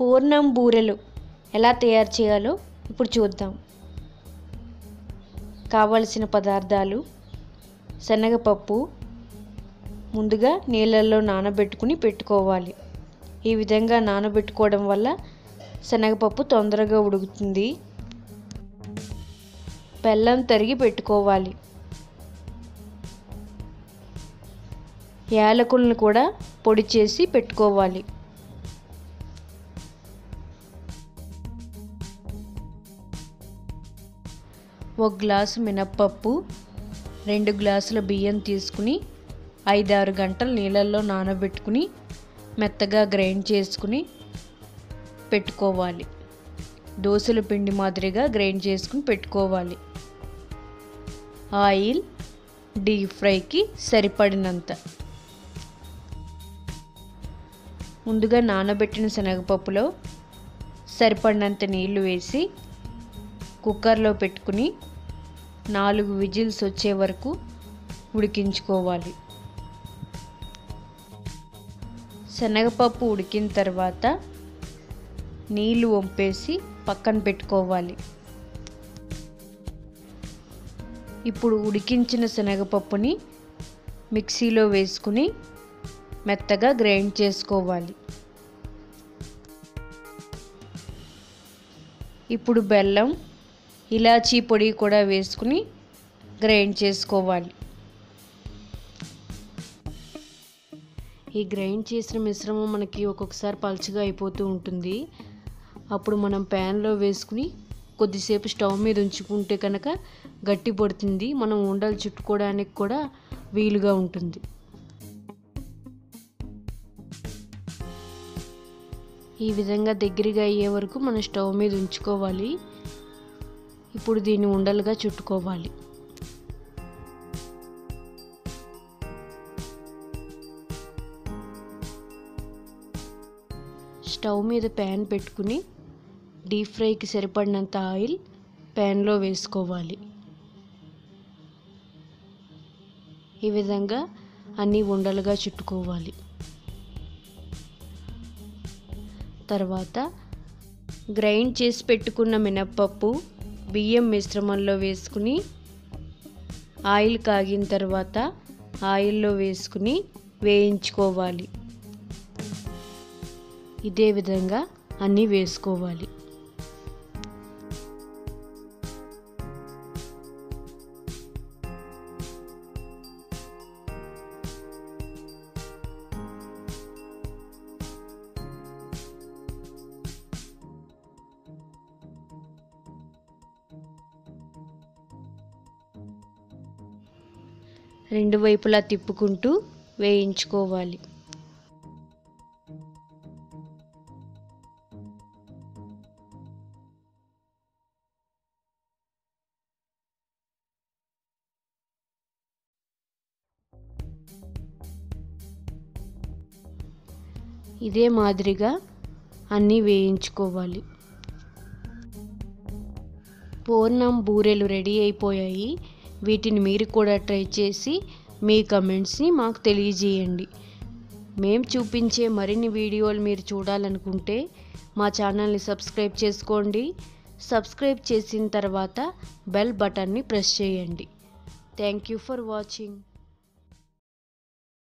పూర్ణం బూరెలు ఎలా తయారు చేయాలో ఇప్పుడు చూద్దాం కావలసిన పదార్థాలు శనగపప్పు ముందుగా నీళ్ళల్లో నానబెట్టుకుని పెట్టుకోవాలి ఈ విధంగా నానబెట్టుకోవడం వల్ల శనగపప్పు తొందరగా ఉడుకుతుంది బెల్లం తరిగి పెట్టుకోవాలి యాలకులను కూడా పొడి చేసి పెట్టుకోవాలి ఒక గ్లాసు మినప్పప్పు రెండు గ్లాసుల బియ్యం తీసుకుని ఐదారు గంటలు నీళ్ళల్లో నానబెట్టుకుని మెత్తగా గ్రైండ్ చేసుకుని పెట్టుకోవాలి దోశల పిండి మాదిరిగా గ్రైండ్ చేసుకుని పెట్టుకోవాలి ఆయిల్ డీప్ ఫ్రైకి సరిపడినంత ముందుగా నానబెట్టిన శనగపప్పులో సరిపడినంత నీళ్లు వేసి కుక్కర్లో పెట్టుకుని నాలుగు విజిల్స్ వచ్చే వరకు ఉడికించుకోవాలి శనగపప్పు ఉడికిన తర్వాత నీళ్లు వంపేసి పక్కన పెట్టుకోవాలి ఇప్పుడు ఉడికించిన శనగపప్పుని మిక్సీలో వేసుకుని మెత్తగా గ్రైండ్ చేసుకోవాలి ఇప్పుడు బెల్లం ఇలాచీ పొడి కూడా వేసుకుని గ్రైండ్ చేసుకోవాలి ఈ గ్రైండ్ చేసిన మిశ్రమం మనకి ఒక్కొక్కసారి పలుచగా అయిపోతూ ఉంటుంది అప్పుడు మనం ప్యాన్లో వేసుకుని కొద్దిసేపు స్టవ్ మీద ఉంచుకుంటే కనుక గట్టి పడుతుంది మనం ఉండలు చుట్టుకోవడానికి కూడా వీలుగా ఉంటుంది ఈ విధంగా దగ్గరగా అయ్యే వరకు మనం స్టవ్ మీద ఉంచుకోవాలి ఇప్పుడు దీన్ని ఉండలుగా చుట్టుకోవాలి స్టవ్ మీద ప్యాన్ పెట్టుకుని డీప్ ఫ్రైకి సరిపడినంత ఆయిల్ ప్యాన్లో వేసుకోవాలి ఈ విధంగా అన్నీ ఉండలుగా చుట్టుకోవాలి తర్వాత గ్రైండ్ చేసి పెట్టుకున్న మినప్పప్పు బియ్యం మిశ్రమంలో వేసుకుని ఆయిల్ కాగిన తర్వాత ఆయిల్లో వేసుకుని వేయించుకోవాలి ఇదే విధంగా అన్నీ వేసుకోవాలి రెండు వైపులా తిప్పుకుంటూ వేయించుకోవాలి ఇదే మాదిరిగా అన్నీ వేయించుకోవాలి పూర్ణం బూరెలు రెడీ అయిపోయాయి వీటిని మీరు కూడా ట్రై చేసి మీ కమెంట్స్ని మాకు తెలియజేయండి మేము చూపించే మరిన్ని వీడియోలు మీరు చూడాలనుకుంటే మా ఛానల్ని సబ్స్క్రైబ్ చేసుకోండి సబ్స్క్రైబ్ చేసిన తర్వాత బెల్ బటన్ని ప్రెస్ చేయండి థ్యాంక్ యూ ఫర్ వాచింగ్